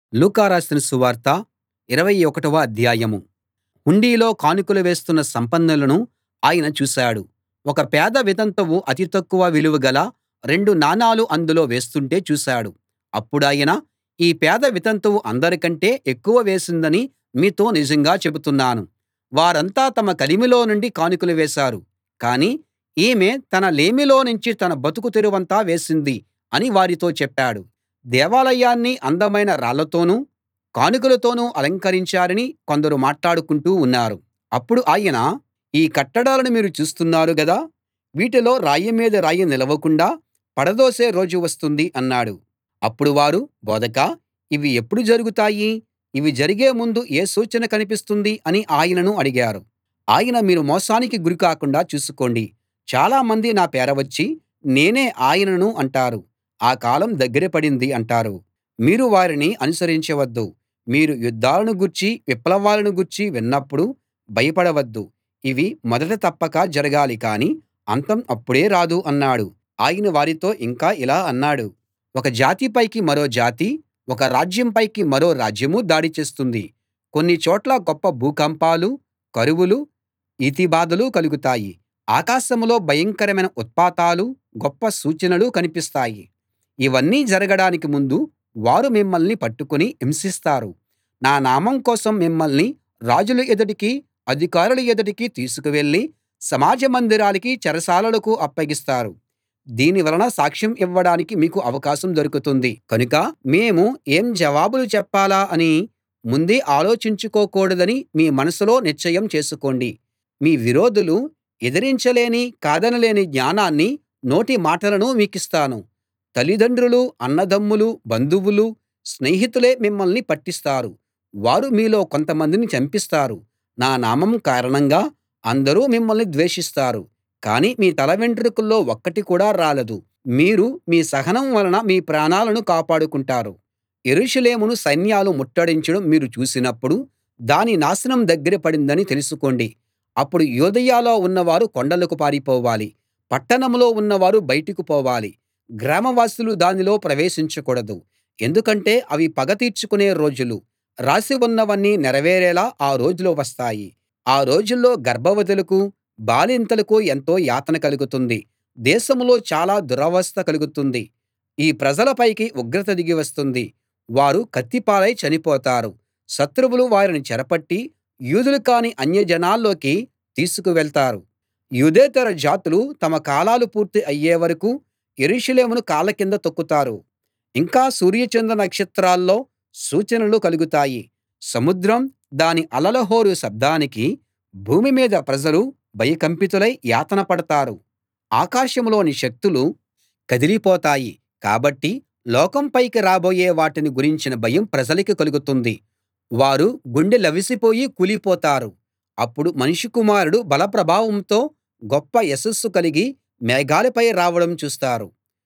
లూకా రాసిన సువార్త ఇరవై ఒకటవ అధ్యాయం హుండీలో కానుకలు వేస్తున్న సంపన్నులను ఆయన చూశాడు ఒక పేద వితంతువు అతి తక్కువ విలువ గల రెండు నాణాలు అందులో వేస్తుంటే చూశాడు అప్పుడాయన ఈ పేద వితంతువు అందరికంటే ఎక్కువ వేసిందని మీతో నిజంగా చెబుతున్నాను వారంతా తమ కలిమిలో నుండి కానుకలు వేశారు కానీ ఈమె తన లేమిలోనుంచి తన బతుకు తెరువంతా వేసింది అని వారితో చెప్పాడు దేవాలయాన్ని అందమైన రాళ్ళతోనూ కానుకలతోనూ అలంకరించారని కొందరు మాట్లాడుకుంటూ ఉన్నారు అప్పుడు ఆయన ఈ కట్టడాలను మీరు చూస్తున్నారు గదా వీటిలో రాయి మీద రాయి నిలవకుండా పడదోసే రోజు వస్తుంది అన్నాడు అప్పుడు వారు బోధకా ఇవి ఎప్పుడు జరుగుతాయి ఇవి జరిగే ముందు ఏ సూచన కనిపిస్తుంది అని ఆయనను అడిగారు ఆయన మీరు మోసానికి గురి కాకుండా చూసుకోండి చాలామంది నా పేర వచ్చి నేనే ఆయనను అంటారు ఆ కాలం దగ్గర పడింది అంటారు మీరు వారిని అనుసరించవద్దు మీరు యుద్ధాలను గూర్చీ విప్లవాలను గూర్చీ విన్నప్పుడు భయపడవద్దు ఇవి మొదట తప్పక జరగాలి కానీ అంతం అప్పుడే రాదు అన్నాడు ఆయన వారితో ఇంకా ఇలా అన్నాడు ఒక జాతి పైకి మరో జాతీ ఒక రాజ్యం పైకి మరో రాజ్యమూ దాడి చేస్తుంది కొన్ని చోట్ల గొప్ప భూకంపాలూ కరువులూ ఈతిబాధలూ కలుగుతాయి ఆకాశంలో భయంకరమైన ఉత్పాతాలూ గొప్ప సూచనలూ కనిపిస్తాయి ఇవన్నీ జరగడానికి ముందు వారు మిమ్మల్ని పట్టుకుని హింసిస్తారు నా నామం కోసం మిమ్మల్ని రాజుల ఎదుటికీ అధికారుల ఎదుటికీ తీసుకువెళ్ళి సమాజ మందిరాలకీ చెరసాలలకు అప్పగిస్తారు దీని వలన సాక్ష్యం ఇవ్వడానికి మీకు అవకాశం దొరుకుతుంది కనుక మేము ఏం జవాబులు చెప్పాలా అని ముందే ఆలోచించుకోకూడదని మీ మనసులో నిశ్చయం చేసుకోండి మీ విరోధులు ఎదిరించలేని కాదనలేని జ్ఞానాన్ని నోటి మాటలను మీకిస్తాను తల్లిదండ్రులు అన్నదమ్ములు బంధువులు స్నేహితులే మిమ్మల్ని పట్టిస్తారు వారు మీలో కొంతమందిని చంపిస్తారు నా నామం కారణంగా అందరూ మిమ్మల్ని ద్వేషిస్తారు కానీ మీ తల వెంట్రుకల్లో ఒక్కటి కూడా రాలదు మీరు మీ సహనం వలన మీ ప్రాణాలను కాపాడుకుంటారు యెరూషలేమును సైన్యాలు ముట్టడించడం మీరు చూసినప్పుడు దాని నాశనం దగ్గర పడిందని తెలుసుకోండి అప్పుడు యూదయలో ఉన్నవారు కొండలకు పారిపోవాలి పట్టణంలో ఉన్నవారు బయటకు పోవాలి గ్రామవాసులు దానిలో ప్రవేశించకూడదు ఎందుకంటే అవి పగ తీర్చుకునే రోజులు రాసి ఉన్నవన్నీ నెరవేరేలా ఆ రోజులు వస్తాయి ఆ రోజుల్లో గర్భవతులకు బాలింతలకు ఎంతో యాతన కలుగుతుంది దేశంలో చాలా దురవస్థ కలుగుతుంది ఈ ప్రజల పైకి ఉగ్రత దిగి వస్తుంది వారు కత్తిపాలై చనిపోతారు శత్రువులు వారిని చెరపట్టి యూదులు కాని అన్యజనాల్లోకి తీసుకు వెళ్తారు యూదేతర జాతులు తమ కాలాలు పూర్తి అయ్యే వరకూ యెరూషలేమును కాళ్ళ కింద తొక్కుతారు ఇంకా సూర్య చంద్ర నక్షత్రాల్లో సూచనలు కలుగుతాయి సముద్రం దాని అలల హోరు శబ్దానికి భూమి మీద ప్రజలు భయకంపితులై యాతన పడతారు ఆకాశంలోని శక్తులు కదిలిపోతాయి కాబట్టి లోకం పైకి రాబోయే వాటిని గురించిన భయం ప్రజలకి కలుగుతుంది వారు గుండెలవిసిపోయి కూలిపోతారు అప్పుడు మనుష్య కుమారుడు బల ప్రభావంతో గొప్ప యశస్సు కలిగి మేఘాలపై రావడం చూస్తారు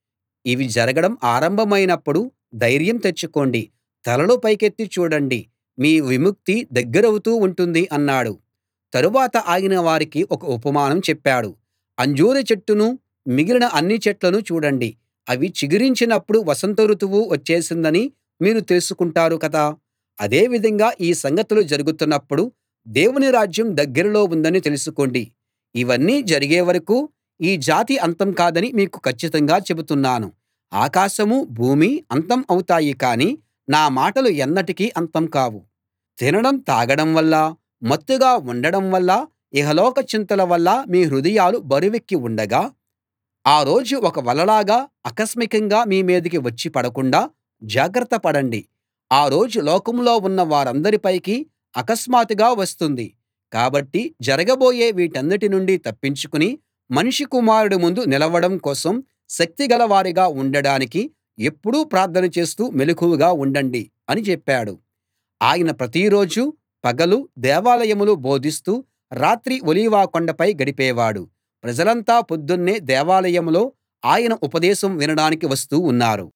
ఇవి జరగడం ఆరంభమైనప్పుడు ధైర్యం తెచ్చుకోండి తలలు పైకెత్తి చూడండి మీ విముక్తి దగ్గరవుతూ ఉంటుంది అన్నాడు తరువాత ఆయన వారికి ఒక ఉపమానం చెప్పాడు అంజూర చెట్టునూ మిగిలిన అన్ని చెట్లనూ చూడండి అవి చిగురించినప్పుడు వసంత ఋతువు వచ్చేసిందని మీరు తెలుసుకుంటారు కదా అదే విధంగా ఈ సంగతులు జరుగుతున్నప్పుడు దేవుని రాజ్యం దగ్గరలో ఉందని తెలుసుకోండి ఇవన్నీ జరిగే వరకూ ఈ జాతి అంతం కాదని మీకు కచ్చితంగా చెబుతున్నాను ఆకాశమూ భూమీ అంతం అవుతాయి కానీ నా మాటలు ఎన్నటికీ అంతం కావు తినడం తాగడం వల్ల మత్తుగా ఉండడం వల్ల ఇహలోక చింతల వల్ల మీ హృదయాలు బరువెక్కి ఉండగా ఆ రోజు ఒక వలలాగా ఆకస్మికంగా మీ మీదికి వచ్చి పడకుండా జాగ్రత్త పడండి ఆ రోజు లోకంలో ఉన్న వారందరి పైకి అకస్మాత్తుగా వస్తుంది కాబట్టి జరగబోయే వీటన్నిటి నుండి తప్పించుకుని మనుష్య కుమారుడి ముందు నిలవడం కోసం శక్తిగల వారిగా ఉండడానికి ఎప్పుడూ ప్రార్థన చేస్తూ మెలకువగా ఉండండి అని చెప్పాడు ఆయన ప్రతిరోజూ పగలు దేవాలయంలో బోధిస్తూ రాత్రి ఒలీవ కొండపై గడిపేవాడు ప్రజలంతా పొద్దున్నే దేవాలయంలో ఆయన ఉపదేశం వినడానికి వస్తూ ఉన్నారు